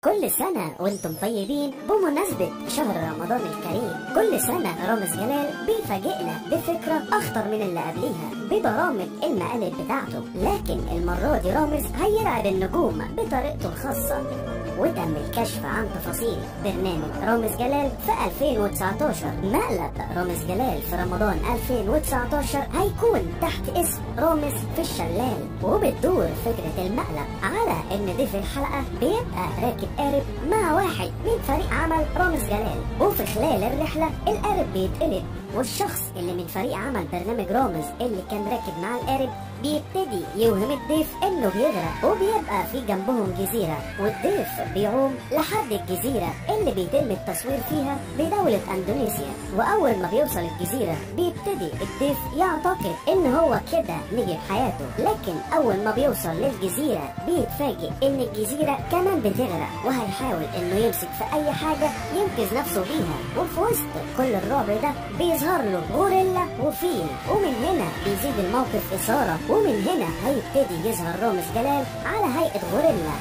كل سنة وانتم طيبين بمناسبة شهر رمضان الكريم كل سنة رامز جلال بيفاجئنا بفكرة أخطر من اللي قبليها ببرامج المقالب بتاعته لكن المرة دي رامز هيرعب النجوم بطريقته الخاصة وتم الكشف عن تفاصيل برنامج رامز جلال في 2019 مقلب رامز جلال في رمضان 2019 هيكون تحت اسم رامز في الشلال وبتدور فكرة المقلب على ان ضيف الحلقة بيبقى راكب قارب مع واحد من فريق عمل رامز جلال وفي خلال الرحلة القارب بيتقلب والشخص اللي من فريق عمل برنامج رامز اللي كان راكب مع القارب بيبتدي يوهم الضيف انه بيغرق وبيبقى في جنبهم جزيرة والضيف بيعوم لحد الجزيرة اللي بيتم التصوير فيها بدولة اندونيسيا واول ما بيوصل الجزيرة بيبتدي الضيف يعتقد ان هو كده نجي بحياته لكن اول ما بيوصل للجزيرة بيتفاجئ ان الجزيرة كمان بتغرق وهيحاول انه يمسك في اي حاجة ينقذ نفسه بيها وفي وسط كل الرعب ده بيظهر له غوريلا وفيل ومن هنا بيزيد الموقف اثارة ومن هنا هيبتدي يظهر رامز جلال على هيئة غوريلا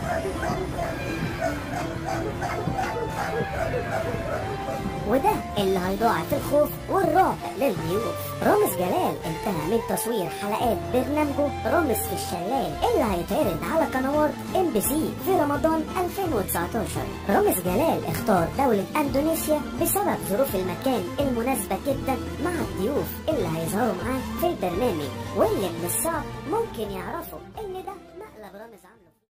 وده اللي هيضاعف الخوف والرعب للضيوف رامز جلال انتهى من تصوير حلقات برنامجه رامز في الشلال اللي هيتعرض على قنوات ام بي سي في رمضان 2019 رامز جلال اختار دولة اندونيسيا بسبب ظروف المكان المناسبة جدا مع الضيوف اللي هيظهروا معاه في البرنامج واللي من الصعب ممكن يعرفوا ان ده مقلب رامز عمل